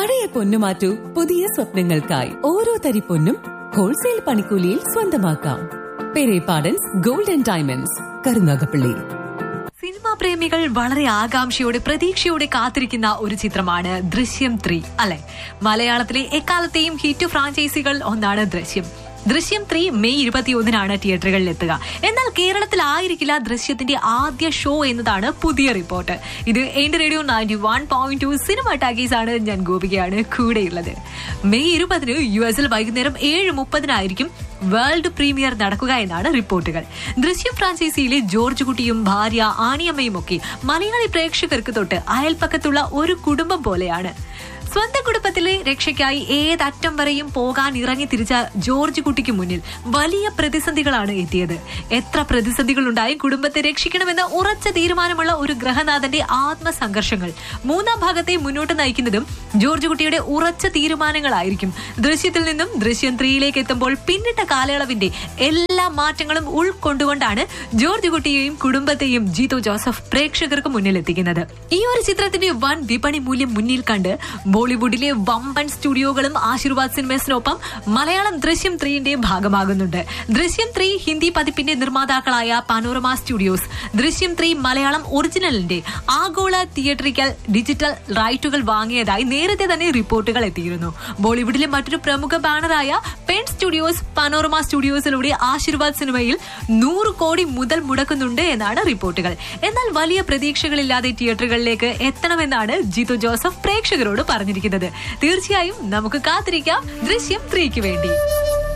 പഴയ പൊന്നു മാറ്റൂ പുതിയ സ്വപ്നങ്ങൾക്കായി ഓരോ തരി പൊന്നും ഹോൾസെയിൽ പണിക്കൂലിയിൽ സ്വന്തമാക്കാം Perepadans golden diamonds Karunagappally cinema പ്രേമികൾ വളരെ ആകാംക്ഷയോടെ പ്രതീക്ഷയോടെ കാത്തിരിക്കുന്ന ഒരു ചിത്രമാണ് ദൃശ്യം ത്രീ അല്ലെ മലയാളത്തിലെ എക്കാലത്തെയും ഹിറ്റ് ഫ്രാഞ്ചൈസികൾ ഒന്നാണ് ദൃശ്യം ദൃശ്യം ത്രീ മെയ് ഇരുപത്തിയൊന്നിനാണ് തിയേറ്ററുകളിൽ എത്തുക എന്നാൽ കേരളത്തിലായിരിക്കില്ല ദൃശ്യത്തിന്റെ ആദ്യ ഷോ എന്നതാണ് പുതിയ റിപ്പോർട്ട് ഇത് എന്റെ radio ninety one point two cinema talkies ആണ് ഞാൻ ഗോപികയാണ് കൂടെയുള്ളത് മെയ് ഇരുപതിന് യു എസിൽ വൈകുന്നേരം ഏഴ് മുപ്പതിനായിരിക്കും വേൾഡ് പ്രീമിയർ നടക്കുക എന്നാണ് റിപ്പോർട്ടുകൾ ദൃശ്യം ഫ്രാഞ്ചൈസിയിലെ ജോർജ് കുട്ടിയും ഭാര്യ ആണിയമ്മയും ഒക്കെ മലയാളി പ്രേക്ഷകർക്ക് തൊട്ട് അയൽപ്പക്കത്തുള്ള ഒരു കുടുംബം പോലെയാണ് സ്വന്തം കുടുംബത്തിലെ രക്ഷയ്ക്കായി ഏതറ്റം വരെയും പോകാൻ ഇറങ്ങി തിരിച്ച ജോർജ് കുട്ടിക്ക് മുന്നിൽ വലിയ പ്രതിസന്ധികളാണ് എത്തിയത് എത്ര പ്രതിസന്ധികൾ ഉണ്ടായും കുടുംബത്തെ രക്ഷിക്കണമെന്ന ഉറച്ച തീരുമാനമുള്ള ഒരു ഗ്രഹനാഥന്റെ ആത്മസംഘർഷങ്ങൾ മൂന്നാം ഭാഗത്തെ മുന്നോട്ട് നയിക്കുന്നതും ജോർജ് കുട്ടിയുടെ ഉറച്ച തീരുമാനങ്ങളായിരിക്കും ദൃശ്യത്തിൽ നിന്നും ദൃശ്യം ത്രീയിലേക്ക് എത്തുമ്പോൾ പിന്നിട്ട കാലയളവിന്റെ എല്ലാ മാറ്റങ്ങളും ഉൾക്കൊണ്ടുകൊണ്ടാണ് ജോർജ് കുട്ടിയെയും കുടുംബത്തെയും ജീതോ ജോസഫ് പ്രേക്ഷകർക്ക് മുന്നിൽ എത്തിക്കുന്നത് ഈ ഒരു ചിത്രത്തിന്റെ വൻ വിപണി മൂല്യം മുന്നിൽ കണ്ട് ബോളിവുഡിലെ വമ്പൻ സ്റ്റുഡിയോകളും ആശീർവാദ് സിനിമസിനൊപ്പം മലയാളം ദൃശ്യം ത്രീന്റെ ഭാഗമാകുന്നുണ്ട് ദൃശ്യം ത്രീ ഹിന്ദി പതിപ്പിന്റെ നിർമ്മാതാക്കളായ Panorama studios Drishyam three Malayalam ഒറിജിനലിന്റെ ആഗോള തിയേറ്ററിക്കൽ ഡിജിറ്റൽ റൈറ്റുകൾ വാങ്ങിയതായി നേരത്തെ തന്നെ റിപ്പോർട്ടുകൾ എത്തിയിരുന്നു ബോളിവുഡിലെ മറ്റൊരു പ്രമുഖ ബാനറായ പെൻ സ്റ്റുഡിയോസ് പനോരമ സ്റ്റുഡിയോസിലൂടെ ആശീർവാദ് സിനിമയിൽ നൂറ് കോടി മുതൽ മുടക്കുന്നുണ്ട് എന്നാണ് റിപ്പോർട്ടുകൾ എന്നാൽ വലിയ പ്രതീക്ഷകളില്ലാതെ തിയേറ്ററുകളിലേക്ക് എത്തണമെന്നാണ് ജിതു ജോസഫ് പ്രേക്ഷകരോട് പറഞ്ഞിരിക്കുന്നത് തീർച്ചയായും നമുക്ക് കാത്തിരിക്കാം ദൃശ്യം ത്രീക്ക് വേണ്ടി